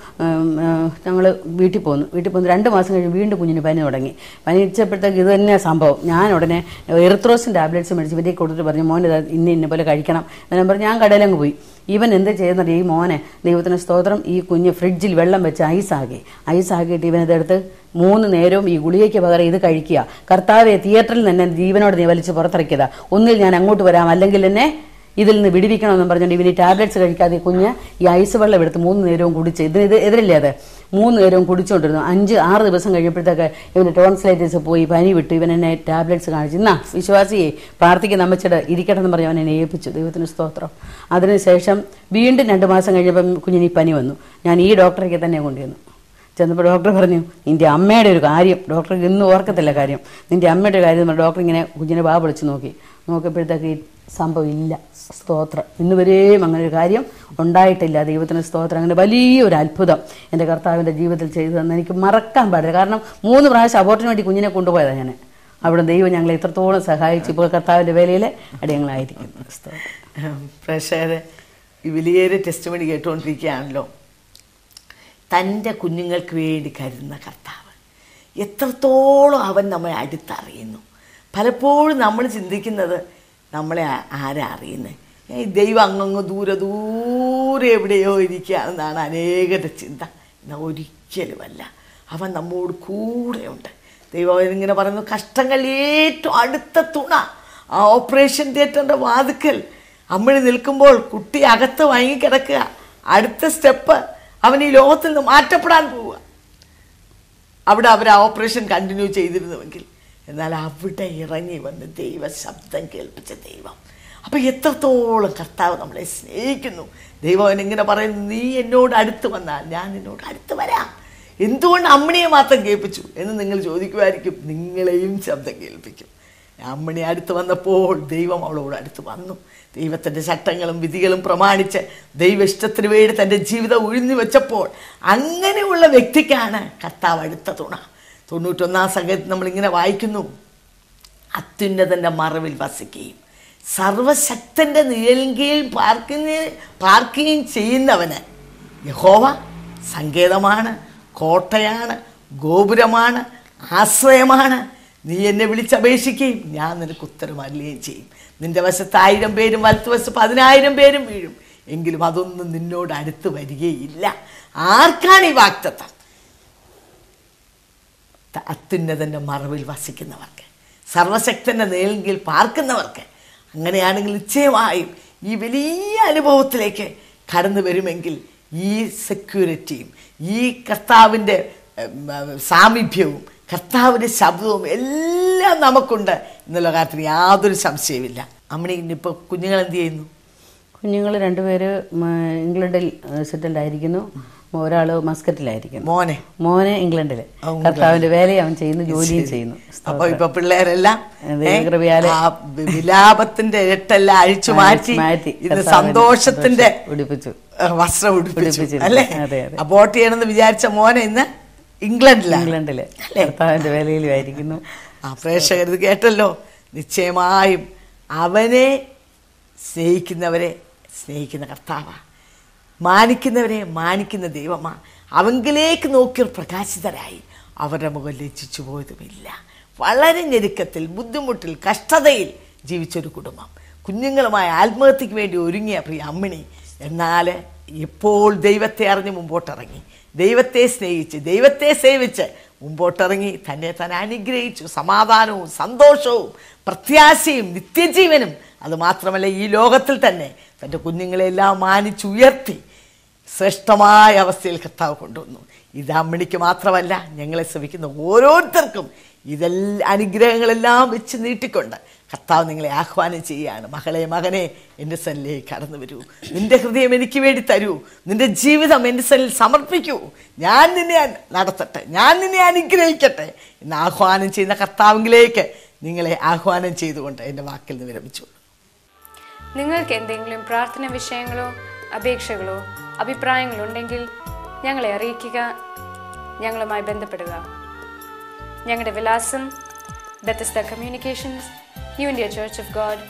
ഞങ്ങൾ വീട്ടിൽ പോന്നു വീട്ടിൽ പോന്നു രണ്ട് മാസം കഴിഞ്ഞ് വീണ്ടും കുഞ്ഞിന് പനി തുടങ്ങി പനി ഇച്ചപ്പോഴത്തേക്ക് ഇത് തന്നെ സംഭവം ഞാൻ ഉടനെ എറിത്രോസിൻ ടാബ്ലറ്റ്സ് മേടിച്ച് ഇവരേക്ക് കൊടുത്തിട്ട് പറഞ്ഞു മോനെ ഇത് ഇന്ന ഇന്ന പോലെ കഴിക്കണം ഞാൻ പറഞ്ഞു ഞാൻ കടയിലങ്ങ് പോയി ഇവൻ എന്ത് ചെയ്യുന്നത് ഈ മോനെ ദൈവത്തിന് സ്തോത്രം ഈ കുഞ്ഞ് ഫ്രിഡ്ജിൽ വെള്ളം വെച്ച് ഐസാക്കി ഐസാക്കിയിട്ട് ഇവനിതെടുത്ത് മൂന്ന് നേരവും ഈ ഗുളികയ്ക്ക് പകരം ഇത് കഴിക്കുക കർത്താവെ തിയേറ്ററിൽ തന്നെ ജീവനോട് നീ വലിച്ച് പുറത്തിറക്കിയതാ ഒന്നിൽ ഞാൻ അങ്ങോട്ട് വരാം അല്ലെങ്കിൽ എന്നെ ഇതിൽ നിന്ന് വിടിവിക്കണമെന്നും പറഞ്ഞുകൊണ്ട് ഇവന് ടാബ്ലറ്റ്സ് കഴിക്കാതെ ഈ കുഞ്ഞ് ഈ ഐസ് വെള്ളം എടുത്ത് മൂന്ന് നേരവും കുടിച്ച് ഇതിന് ഇത് എതിരില്ലേ അത് മൂന്ന് നേരവും കുടിച്ചുകൊണ്ടിരുന്നു അഞ്ച് ആറ് ദിവസം കഴിഞ്ഞപ്പോഴത്തേക്ക് ഇവന് ടോൺസിലൈറ്റിസ് പോയി പനി വിട്ടു ഇവൻ എന്നെ ടാബ്ലറ്റ്സ് കാണിച്ചു എന്നാ വിശ്വാസിയെ പ്രാർത്ഥിക്കുന്ന അമ്മച്ചിട്ട് ഇരിക്കട്ടെ എന്ന് പറഞ്ഞ് അവൻ എന്നെ ഏൽപ്പിച്ചു ദൈവത്തിന് സ്തോത്രം അതിനുശേഷം വീണ്ടും രണ്ട് മാസം കഴിഞ്ഞപ്പം കുഞ്ഞിന് ഈ പനി വന്നു ഞാൻ ഈ ഡോക്ടറേക്ക് തന്നെ കൊണ്ടുവന്നു ചെന്നപ്പോൾ ഡോക്ടർ പറഞ്ഞു നിന്റെ അമ്മയുടെ ഒരു കാര്യം ഡോക്ടർ ഇന്നും ഓർക്കത്തില്ല കാര്യം നിന്റെ അമ്മയുടെ ഒരു കാര്യം എന്ന് പറഞ്ഞ് ഡോക്ടർ ഇങ്ങനെ കുഞ്ഞിനെ ബാ വിളിച്ച് നോക്കി നോക്കിയപ്പോഴത്തേക്ക് ഈ സംഭവം ഇല്ല സ്തോത്രം ഇന്ന് വരെയും അങ്ങനെ ഒരു കാര്യം ഉണ്ടായിട്ടില്ല ദൈവത്തിന് സ്തോത്രം അങ്ങനെ വലിയൊരു അത്ഭുതം എൻ്റെ കർത്താവിൻ്റെ ജീവിതത്തിൽ ചെയ്തു തന്നെ എനിക്ക് മറക്കാൻ പാടില്ല കാരണം മൂന്ന് പ്രാവശ്യം അബോർട്ടിന് വേണ്ടി കുഞ്ഞിനെ കൊണ്ടുപോയതാണ് ഞാൻ അവിടെ ദൈവം ഞങ്ങളെ ഇത്രത്തോളം സഹായിച്ചു ഇപ്പോൾ കർത്താവിൻ്റെ വേലയിൽ അടിയങ്ങളായിരിക്കുന്നു സ്തോത്രം. പ്രേക്ഷകരെ ഈ വിലയേറിയ ടെസ്റ്റ് മണി കേട്ടുകൊണ്ടിരിക്കുകയാണല്ലോ തൻ്റെ കുഞ്ഞുങ്ങൾക്ക് വേണ്ടി കരുതുന്ന കർത്താവ് എത്രത്തോളം അവൻ നമ്മെ അടുത്തറിയുന്നു പലപ്പോഴും നമ്മൾ ചിന്തിക്കുന്നത് നമ്മളെ ആ- ആരാ അറിയുന്നത് ഈ ദൈവം അങ്ങങ്ങ് ദൂരെ ദൂരെ എവിടെയോ ഇരിക്കുകയാണെന്നാണ് അനേകരുടെ ചിന്ത എന്നാൽ ഒരിക്കലുമല്ല അവൻ നമ്മോട് കൂടെയുണ്ട് ദൈവം ഇങ്ങനെ പറയുന്നു കഷ്ടങ്ങൾ ഏറ്റവും അടുത്ത തുണ ആ ഓപ്പറേഷൻ തിയേറ്ററിൻ്റെ വാതുക്കൽ അമ്മിണി നിൽക്കുമ്പോൾ കുട്ടി അകത്ത് വാങ്ങിക്കിടക്കുക അടുത്ത സ്റ്റെപ്പ് അവൻ ഈ ലോകത്തിൽ നിന്ന് മാറ്റപ്പെടാൻ പോവുക അവിടെ അവർ ആ ഓപ്പറേഷൻ കണ്ടിന്യൂ ചെയ്തിരുന്നുവെങ്കിൽ എന്നാൽ അവിടെ ഇറങ്ങി വന്ന് ദൈവ ശബ്ദം കേൾപ്പിച്ച ദൈവം അപ്പം എത്രത്തോളം കർത്താവ് നമ്മളെ സ്നേഹിക്കുന്നു ദൈവം അവൻ ഇങ്ങനെ പറയുന്നു നീ എന്നോട് അടുത്ത് വന്നാൽ ഞാൻ നിന്നോട് അടുത്ത് വരാം എന്തുകൊണ്ട് അമ്മിണിയെ മാത്രം കേൾപ്പിച്ചു എന്ന് നിങ്ങൾ ചോദിക്കുമായിരിക്കും നിങ്ങളെയും ശബ്ദം കേൾപ്പിക്കും അമ്മിണി അടുത്ത് വന്നപ്പോൾ ദൈവം അവളോട് അടുത്ത് വന്നു ദൈവത്തിൻ്റെ ചട്ടങ്ങളും വിധികളും പ്രമാണിച്ച് ദൈവ ഇഷ്ടത്തിന് വേണ്ടി തൻ്റെ ജീവിതം ഉഴിഞ്ഞു വെച്ചപ്പോൾ അങ്ങനെയുള്ള വ്യക്തിക്കാണ് കർത്താവ് അടുത്ത തുണ തൊണ്ണൂറ്റൊന്നാം സംഘത്തിൽ നമ്മളിങ്ങനെ വായിക്കുന്നു അത്യുന്നതൻ്റെ മറവിൽ വസിക്കുകയും സർവശക്തൻ്റെ നിഴലിൻ കീഴിൽ പാർക്കുന്ന പാർക്കുകയും ചെയ്യുന്നവന് യഹോവ സങ്കേതമാണ് കോട്ടയാണ് ഗോപുരമാണ് ആശ്രയമാണ് നീ എന്നെ വിളിച്ചപേക്ഷിക്കുകയും ഞാൻ നിനക്ക് ഉത്തരം അരുളുകയും ചെയ്യും നിന്റെ വശത്ത് ആയിരം പേരും വലത്തുവശത്ത് പതിനായിരം പേരും വീഴും എങ്കിലും അതൊന്നും നിന്നോട് അടുത്ത് വരികയില്ല ആർക്കാണ് ഈ വാക്തത്വം ത- അത്യുന്നതൻ്റെ മറവിൽ വസിക്കുന്നവർക്ക് സർവശക്തൻ്റെ നേലെങ്കിൽ പാർക്കുന്നവർക്ക് അങ്ങനെയാണെങ്കിൽ നിശ്ചയമായും ഈ വലിയ അനുഭവത്തിലേക്ക് കടന്നു വരുമെങ്കിൽ ഈ സെക്യൂരിറ്റിയും ഈ കർത്താവിൻ്റെ ഉം, സാമീപ്യവും കർത്താവിൻ്റെ ശബ്ദവും എല്ലാം നമുക്കുണ്ട് എന്നുള്ള കാര്യത്തിൽ യാതൊരു സംശയമില്ല അമ്മണി ഇന്നിപ്പോൾ കുഞ്ഞുങ്ങൾ എന്ത് ചെയ്യുന്നു കുഞ്ഞുങ്ങൾ രണ്ടുപേര് മ, ഇംഗ്ലണ്ടിൽ സെറ്റിൽഡ് ആയിരിക്കുന്നു ഒരാൾ മസ്കറ്റിലായിരിക്കുന്നു മോനെ മോനെ ഇംഗ്ലണ്ടിൽ ആ, കർത്താവിന്റെ വേലയും അവൻ ചെയ്യുന്നു ജോലിയും ചെയ്യുന്നു അപ്പൊ ഇപ്പൊ പിള്ളേരെല്ലാം അതെ, ഏ, കൃപയാലെ. ആ വിലാപത്തിന്റെ ഇരട്ടെല്ലാം അഴിച്ചു മാറ്റി മാറ്റി ഇത് കർത്താവിനെ സന്തോഷത്തിന്റെ സന്തോഷം ഉടുപ്പിച്ചു ഏ, വസ്ത്രം ഉടുപ്പിച്ചു ഉടുപ്പിച്ചിരുന്നു. അല്ലേ അതെ, അതെ. അബോട്ട് ചെയ്യണമെന്ന് വിചാരിച്ച മോനെ ഇന്ന് ഇംഗ്ലണ്ടിലാണ് ഇംഗ്ലണ്ടില് കർത്താവിന്റെ വേലയിലും ആയിരിക്കുന്നു ആ പ്രേക്ഷകർ ഇത് കേട്ടല്ലോ നിശ്ചയമായും അവനെ സ്നേഹിക്കുന്നവരെ സ്നേഹിക്കുന്ന കർത്താവാ മാനിക്കുന്നവരെ മാനിക്കുന്ന ദൈവമാ അവങ്കിലേക്ക് നോക്കിയവർ പ്രകാശിതരായി അവരുടെ മുഖം ലജ്ജിച്ചു പോയതുമില്ല വളരെ ഞെരുക്കത്തിൽ ബുദ്ധിമുട്ടിൽ കഷ്ടതയിൽ ജീവിച്ചൊരു കുടുംബം കുഞ്ഞുങ്ങളുമായി ആത്മഹത്യക്ക് വേണ്ടി ഒരുങ്ങിയ പ്രിയ അമ്മിണി എന്നാൽ ഇപ്പോൾ ദൈവത്തെ അറിഞ്ഞ് മുമ്പോട്ടിറങ്ങി ദൈവത്തെ സ്നേഹിച്ച് ദൈവത്തെ സേവിച്ച് മുമ്പോട്ടിറങ്ങി തന്നെ തന്നെ അനുഗ്രഹിച്ചു സമാധാനവും സന്തോഷവും പ്രത്യാശയും നിത്യജീവനും അത് മാത്രമല്ല ഈ ലോകത്തിൽ തന്നെ തൻ്റെ കുഞ്ഞുങ്ങളെല്ലാം മാനിച്ചുയർത്തി ശ്രേഷ്ഠമായ അവസ്ഥയിൽ കർത്താവ് കൊണ്ടുവന്നു ഇത് അമ്മിണിക്ക് മാത്രമല്ല ഞങ്ങളെ ശ്രമിക്കുന്ന ഓരോരുത്തർക്കും ഇതെല്ലാം അനുഗ്രഹങ്ങളെല്ലാം വെച്ച് നീട്ടിക്കൊണ്ട് കർത്താവ് നിങ്ങളെ ആഹ്വാനം ചെയ്യുകയാണ് മകളെ മകനെ എൻ്റെ സന്നിലേക്ക് കടന്നു വരൂ നിന്റെ ഹൃദയം എനിക്ക് വേണ്ടി തരൂ നിന്റെ ജീവിതം എൻ്റെ സന്നിൽ സമർപ്പിക്കൂ ഞാൻ നിന്നെ നടത്തട്ടെ ഞാൻ നിന്നെ അനുഗ്രഹിക്കട്ടെ എന്ന് ആഹ്വാനം ചെയ്യുന്ന കർത്താവിലേക്ക് നിങ്ങളെ ആഹ്വാനം ചെയ്തുകൊണ്ട് എൻ്റെ വാക്കിൽ നിന്ന് വിരമിച്ചു നിങ്ങൾക്ക് എന്തെങ്കിലും പ്രാർത്ഥന വിഷയങ്ങളോ അപേക്ഷകളോ അഭിപ്രായങ്ങളോ ഉണ്ടെങ്കിൽ ഞങ്ങളെ അറിയിക്കുക ഞങ്ങളുമായി ബന്ധപ്പെടുക ഞങ്ങളുടെ വിലാസം Bethesda communications New India Church of God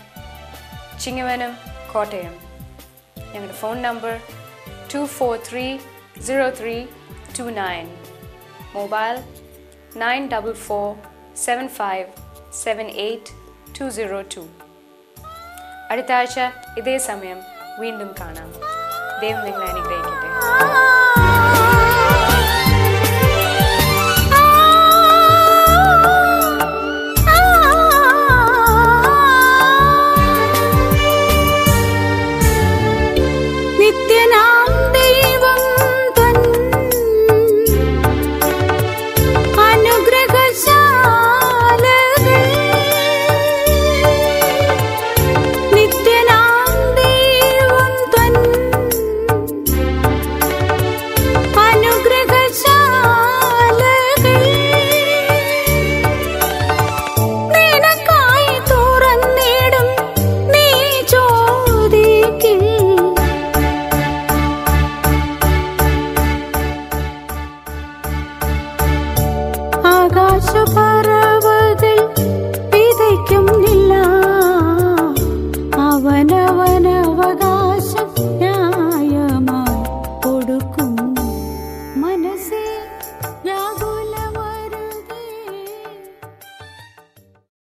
Chingavanam Kottayam ഞങ്ങളുടെ phone number two four three zero three two nine mobile nine double four seven five seven eight two zero two അടുത്ത ആഴ്ച ഇതേ സമയം വീണ്ടും കാണാം ദൈവം നിങ്ങളെ അനുഗ്രഹിക്കട്ടെ നിത്യനാം ദൈവം തൻ അനുഗ്രഹശാലകൾ നിത്യനാം ദൈവം തൻ അനുഗ്രഹശാലകൾ നിനക്കായി തുറന്നിടും നീ ചോദിക്കിൽ ആകാശപാ